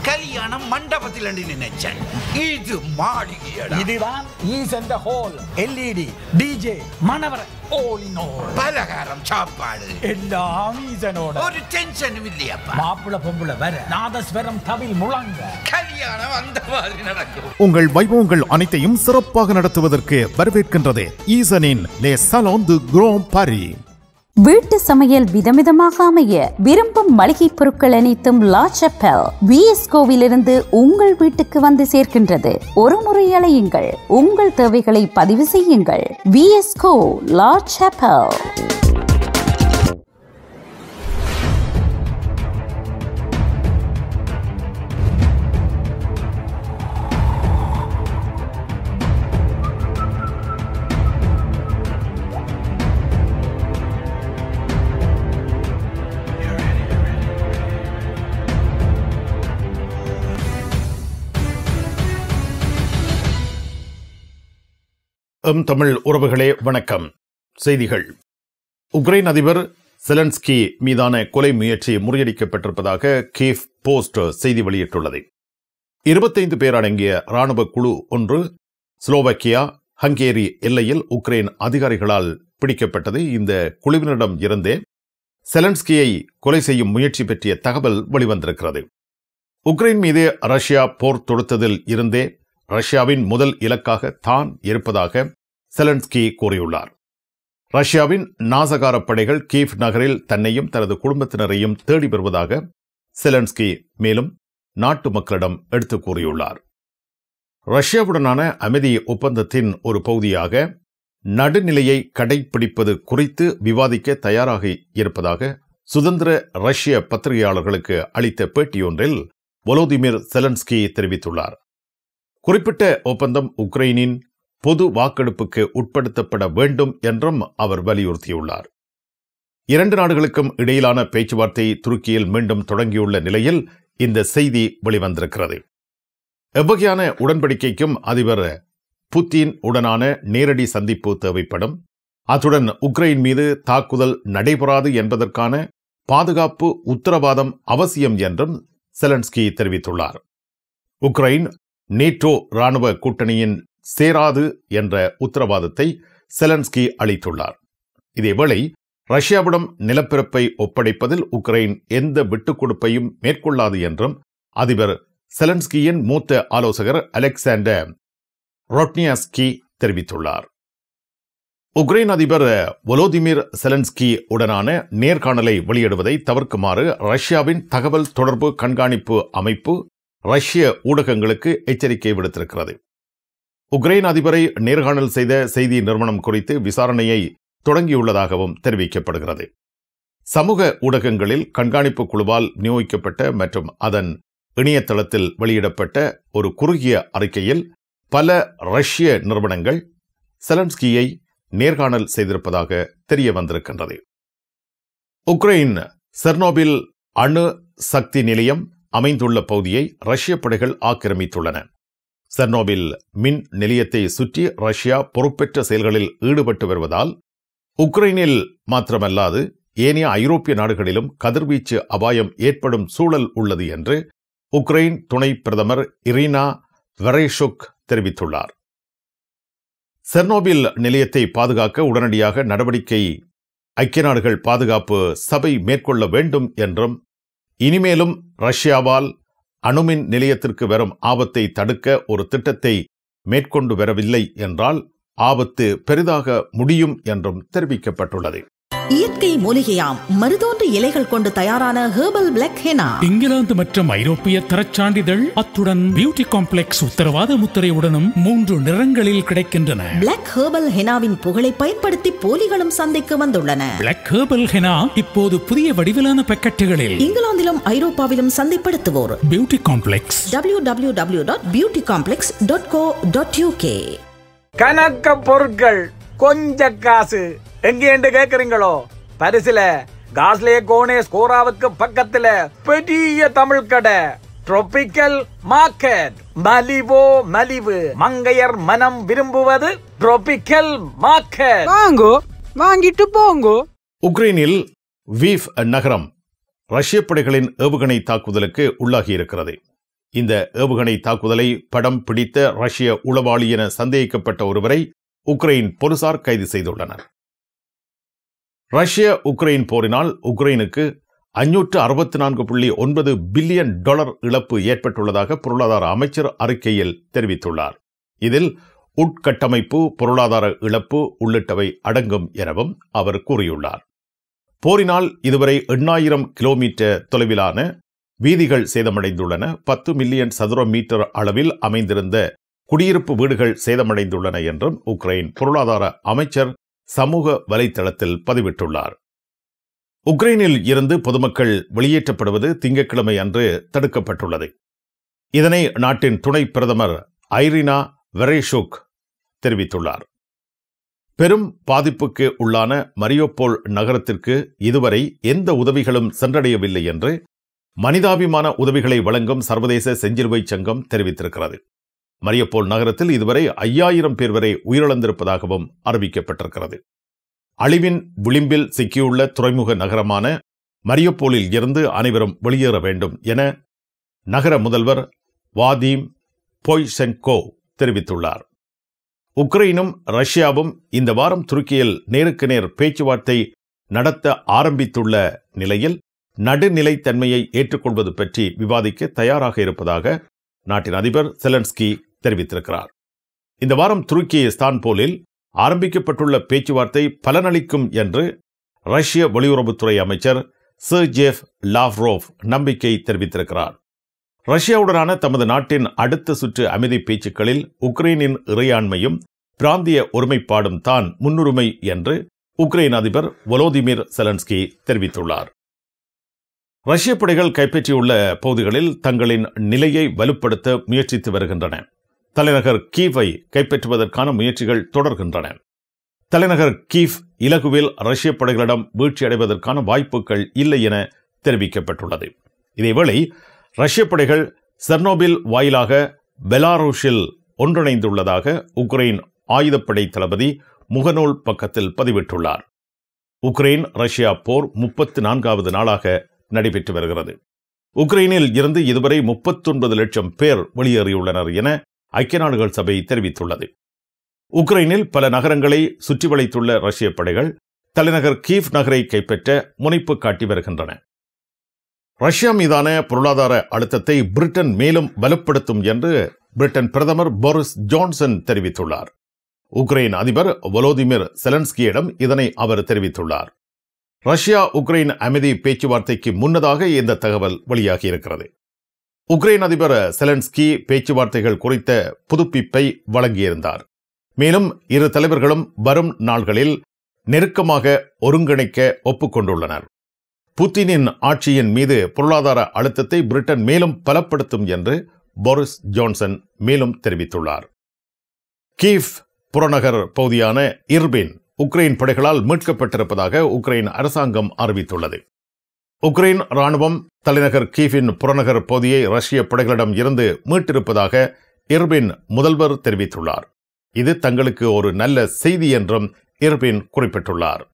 கல்யாணம் மண்டபத்தில் நினைச்சேன் இது மாளிகையடா இதுதான் ஈசென்ற ஹோல் எல்இடி டிஜே மணவர all in all பலகாரம் சாப்பாடு எல்லாம் ஈசனோட ஒரு டென்ஷனும் இல்லையாப்பா மாப்பிள பொம்புல வர நாதஸ்வரம் தவில் முழங்க கல்யாணம் அந்த மாதிரி நடக்கும் உங்கள் வைபவங்கள் அனைத்தையும் சிறப்பாக நடத்துவதற்கு வரவேற்கின்றது ஈசனின் லே சலோன் து குரோம் பாரி வீட்டு சமையல் விதவிதமாக அமைய விரும்பும் மளிகை பொருட்கள் அனைத்தும் லா செப்பல் விஎஸ்கோவிலிருந்து உங்கள் வீட்டுக்கு வந்து சேர்க்கின்றது ஒரு முறை அலையுங்கள் உங்கள் தேவைகளை பதிவு செய்யுங்கள் விஎஸ்கோ லா செப்பல் எம் தமிழ் உறவுகளே வணக்கம் செய்திகள் உக்ரைன் அதிபர் செலன்ஸ்கி மீதான கொலை முயற்சி முறியடிக்கப்பட்டிருப்பதாக கீவ் போஸ்ட் செய்தி வெளியிட்டுள்ளது இருபத்தைந்து பேர் அடங்கிய ராணுவ குழு ஒன்று ஸ்லோவாக்கியா ஹங்கேரி எல்லையில் உக்ரைன் அதிகாரிகளால் பிடிக்கப்பட்டது இந்த குழுவினரிடம் இருந்தே செலன்ஸ்கியை கொலை செய்யும் முயற்சி பற்றிய தகவல் வெளிவந்திருக்கிறது உக்ரைன் மீது ரஷ்யா போர் தொடுத்ததில் இருந்தே ரஷ்யாவின் முதல் இலக்காக தான் இருப்பதாக செலன்ஸ்கி கூறியுள்ளார் ரஷ்யாவின் நாசகார படைகள் கீவ் நகரில் தன்னையும் தனது குடும்பத்தினரையும் தேடி வருவதாக செலன்ஸ்கி மேலும் நாட்டு மக்களிடம் எடுத்து கூறியுள்ளார் ரஷ்யாவுடனான அமைதி ஒப்பந்தத்தின் ஒரு பகுதியாக நடுநிலையை கடைபிடிப்பது குறித்து விவாதிக்க தயாராக இருப்பதாக சுதந்திர ரஷ்ய பத்திரிகையாளர்களுக்கு அளித்த பேட்டியொன்றில் வொலோதிமிர் செலன்ஸ்கி தெரிவித்துள்ளார் குறிப்பிட்ட ஒப்பந்தம் உக்ரைனின் பொது வாக்கெடுப்புக்கு உட்படுத்தப்பட வேண்டும் என்றும் அவர் வலியுறுத்தியுள்ளார் இரண்டு நாடுகளுக்கும் இடையிலான பேச்சுவார்த்தை துருக்கியில் மீண்டும் தொடங்கியுள்ள நிலையில் இந்த செய்தி வெளிவந்திருக்கிறது எவ்வகையான உடன்படிக்கைக்கும் அதிபர் புத்தின் உடனான நேரடி சந்திப்பு தேவைப்படும் அத்துடன் உக்ரைன் மீது தாக்குதல் நடைபெறாது என்பதற்கான பாதுகாப்பு உத்தரவாதம் அவசியம் என்றும் செலன்ஸ்கி தெரிவித்துள்ளார் உக்ரைன் நேட்டோ ராணுவ கூட்டணியின் சேராது என்ற உத்தரவாதத்தை செலன்ஸ்கி அளித்துள்ளார் இதேவேளை ரஷ்யாவிடம் நிலப்பரப்பை ஒப்படைப்பதில் உக்ரைன் எந்த விட்டுக் கொடுப்பையும் மேற்கொள்ளாது என்றும் அதிபர் செலன்ஸ்கியின் மூத்த ஆலோசகர் அலெக்சாண்டர் ரொட்னியாஸ்கி தெரிவித்துள்ளார் உக்ரைன் அதிபர் வொலோதிமிர் செலன்ஸ்கி உடனான நேர்காணலை வெளியிடுவதை தவிர்க்குமாறு ரஷ்யாவின் தகவல் தொடர்பு கண்காணிப்பு அமைப்பு ரஷ்ய ஊடகங்களுக்கு எச்சரிக்கை விடுத்திருக்கிறது உக்ரைன் அதிபரை நேர்காணல் செய்த செய்தி நிறுவனம் குறித்து விசாரணையை தொடங்கியுள்ளதாகவும் தெரிவிக்கப்படுகிறது சமூக ஊடகங்களில் கண்காணிப்பு குழுவால் விநியோகிக்கப்பட்ட மற்றும் அதன் இணையதளத்தில் வெளியிடப்பட்ட ஒரு குறுகிய அறிக்கையில் பல ரஷ்ய நிறுவனங்கள் செலன்ஸ்கியை நேர்காணல் செய்திருப்பதாக தெரிய வந்திருக்கின்றது உக்ரைன் செர்னோபில் அணு சக்தி நிலையம் அமைந்துள்ள பகுதியை ரஷ்ய படைகள் ஆக்கிரமித்துள்ளன செர்னோபில் மின் நிலையத்தை சுற்றி ரஷ்யா பொறுப்பேற்ற செயல்களில் ஈடுபட்டு வருவதால் உக்ரைனில் மாத்திரமல்லாது ஏனைய ஐரோப்பிய நாடுகளிலும் கதிர்வீச்சு அபாயம் ஏற்படும் சூழல் உள்ளது என்று உக்ரைன் துணை பிரதமர் இரினா வெரேஷுக் தெரிவித்துள்ளார் செர்னோபில் நிலையத்தை பாதுகாக்க உடனடியாக நடவடிக்கை ஐக்கிய நாடுகள் பாதுகாப்பு சபை மேற்கொள்ள வேண்டும் என்றும் இனிமேலும் ரஷ்யாவால் அணுமின் நிலையத்திற்கு வரும் ஆபத்தை தடுக்க ஒரு திட்டத்தை மேற்கொண்டு வரவில்லை என்றால் ஆபத்து பெரிதாக முடியும் என்றும் தெரிவிக்கப்பட்டுள்ளது இயற்கை மூலிகையாம் மருதோன்று இலைகள் கொண்டு தயாரான ஹெர்பல் பிளாக் ஹெனா இங்கிலாந்து மற்றும் ஐரோப்பிய தரச் சான்றிதழ் அத்துடன் பியூட்டி காம்ப்ளெக்ஸ் உத்தரவாத முத்திரையுடனும் மூன்று நிறங்களில் கிடைக்கின்றன பிளாக் ஹெர்பல் ஹெனாவின் புகழை பயன்படுத்தி போலிகளும் சந்தைக்கு வந்துள்ளன பிளாக் ஹெர்பல் ஹெனா இப்போது புதிய வடிவிலான பாக்கெட்டுகளில் இங்கிலாந்திலும் ஐரோப்பாவிலும் சந்தைப்படுத்துவோர் beauty complex W W W dot beauty complex dot co dot UK கணக்க பொருட்கள் கொஞ்ச காசு எங்கேண்டு கேக்குறீங்களோ பரிசுல காஸ்லே கோனே ஸ்கோராவுக்கு பக்கத்துல பெரிய தமிழ் கடை ட்ரோபிக்கல் மார்க்கெட் மலிவோ மலிவு மங்கையர் மனம் விரும்புவது ட்ரோபிக்கல் மார்க்கெட் வாங்கோ வாங்கிட்டு போங்கோ உக்ரைனில் வீவ் நகரம் ரஷ்ய படைகளின் ஏவுகணை தாக்குதலுக்கு உள்ளாகியிருக்கிறது இந்த ஏவுகணை தாக்குதலை படம் பிடித்த ரஷ்ய உளவாளி என சந்தேகிக்கப்பட்ட ஒருவரை உக்ரைன் போலீசார் கைது செய்துள்ளனர் ரஷ்ய உக்ரைன் போரினால் உக்ரைனுக்கு அஞ்சூற்று அறுபத்தி நான்கு புள்ளி ஒன்பது பில்லியன் டாலர் இழப்பு ஏற்பட்டுள்ளதாக பொருளாதார அமைச்சர் அறிக்கையில் தெரிவித்துள்ளார் இதில் உட்கட்டமைப்பு பொருளாதார இழப்பு உள்ளிட்டவை அடங்கும் எனவும் அவர் கூறியுள்ளார் போரினால் இதுவரை எண்ணாயிரம் கிலோமீட்டர் தொலைவிலான வீதிகள் சேதமடைந்துள்ளன பத்து மில்லியன் சதுர மீட்டர் அளவில் அமைந்திருந்த குடியிருப்பு வீடுகள் சேதமடைந்துள்ளன என்றும் உக்ரைன் பொருளாதார அமைச்சர் சமூக வலைத்தளத்தில் பதிவிட்டுள்ளார் உக்ரைனில் இருந்து பொதுமக்கள் வெளியேற்றப்படுவது திங்கட்கிழமை அன்று தடுக்கப்பட்டுள்ளது இதனை நாட்டின் துணை பிரதமர் ஐரினா வெரேஷுக் தெரிவித்துள்ளார் பெரும் பாதிப்புக்கு உள்ளான மரியோபோல் நகரத்திற்கு இதுவரை எந்த உதவிகளும் சென்றடையவில்லை என்று மனிதாபிமான உதவிகளை வழங்கும் சர்வதேச செஞ்சிலுவை சங்கம் தெரிவித்திருக்கிறது மரியப்போல் நகரத்தில் இதுவரை ஐயாயிரம் பேர் வரை உயிரிழந்திருப்பதாகவும் அறிவிக்கப்பட்டிருக்கிறது அழிவின் விளிம்பில் சிக்கியுள்ள துறைமுக நகரமான மரியப்போலில் இருந்து அனைவரும் வெளியேற வேண்டும் என நகர முதல்வர் வாதீம் பொய்சென்கோ தெரிவித்துள்ளார் உக்ரைனும் ரஷ்யாவும் இந்த வாரம் துருக்கியில் நேருக்கு நேர் பேச்சுவார்த்தை நடத்த ஆரம்பித்துள்ள நிலையில் நடுநிலைத்தன்மையை ஏற்றுக்கொள்வது பற்றி விவாதிக்க தயாராக இருப்பதாக நாட்டின் அதிபர் செலன்ஸ்கி தெரிவித்திருக்கிறார் இந்த வாரம் துருக்கி இஸ்தான்போலில் ஆரம்பிக்கப்பட்டுள்ள பேச்சுவார்த்தை பலனளிக்கும் என்று ரஷ்ய வெளியுறவுத்துறை அமைச்சர் சர்ஜேஃப் லாவ்ரோவ் நம்பிக்கை தெரிவித்திருக்கிறார் ரஷ்யாவுடனான தமது நாட்டின் அடுத்த சுற்று அமைதி பேச்சுக்களில் உக்ரைனின் இறையாண்மையும் பிராந்திய ஒருமைப்பாடும் தான் முன்னுரிமை என்று உக்ரைன் அதிபர் வொலோதிமிர் செலன்ஸ்கி தெரிவித்துள்ளார் ரஷ்ய படைகள் கைப்பற்றியுள்ள பகுதிகளில் தங்களின் நிலையை வலுப்படுத்த முயற்சித்து வருகின்றன தலைநகர் கீவை கைப்பற்றுவதற்கான முயற்சிகள் தொடர்கின்றன தலைநகர் கீவ் இலகுவில் ரஷ்ய படைகளிடம் வீழ்ச்சியடைவதற்கான வாய்ப்புகள் இல்லை என தெரிவிக்கப்பட்டுள்ளது இதேவேளை ரஷ்ய படைகள் செர்னோபில் வாயிலாக பெலாரூஷில் ஒன்றிணைந்துள்ளதாக உக்ரைன் ஆயுதப்படை தளபதி முகநூல் பக்கத்தில் பதிவிட்டுள்ளார் உக்ரைன் ரஷ்யா போர் முப்பத்து நான்காவது நாளாக நடைபெற்று வருகிறது உக்ரைனில் இருந்து இதுவரை முப்பத்தொன்பது லட்சம் பேர் வெளியேறியுள்ளனர் என ஐக்கிய நாடுகள் சபை தெரிவித்துள்ளது உக்ரைனில் பல நகரங்களை சுற்றி வளைத்துள்ள ரஷ்ய படைகள் தலைநகர் கீவ் நகரை கைப்பற்ற முனைப்பு காட்டி வருகின்றன ரஷ்யா மீதான பொருளாதார அழுத்தத்தை பிரிட்டன் மேலும் வலுப்படுத்தும் என்று பிரிட்டன் பிரதமர் போரிஸ் ஜான்சன் தெரிவித்துள்ளார் உக்ரைன் அதிபர் வொலோதிமிர் செலன்ஸ்கியிடம் இதனை அவர் தெரிவித்துள்ளார் ரஷ்யா உக்ரைன் அமைதி பேச்சுவார்த்தைக்கு முன்னதாக இந்த தகவல் வெளியாகியிருக்கிறது உக்ரைன் அதிபர் செலன்ஸ்கி பேச்சுவார்த்தைகள் குறித்த புதுப்பிப்பை வழங்கியிருந்தார் மேலும் இரு தலைவர்களும் வரும் நாள்களில் நெருக்கமாக ஒருங்கிணைக்க ஒப்புக்கொண்டுள்ளனர் புத்தினின் ஆட்சியின் மீது பொருளாதார அழுத்தத்தை பிரிட்டன் மேலும் பலப்படுத்தும் என்று போரிஸ் ஜான்சன் மேலும் தெரிவித்துள்ளார் கீவ் புறநகர் பகுதியான இர்பின் உக்ரைன் படைகளால் மீட்கப்பட்டிருப்பதாக உக்ரைன் அரசாங்கம் அறிவித்துள்ளது உக்ரைன் ராணுவம் தலைநகர் கீவின் புறநகர் பகுதியை ரஷ்ய படைகளிடம் இருந்து மீட்டிருப்பதாக இர்பின் முதல்வர் தெரிவித்துள்ளார் இது தங்களுக்கு ஒரு நல்ல செய்தி என்றும் இர்பின் குறிப்பிட்டுள்ளார்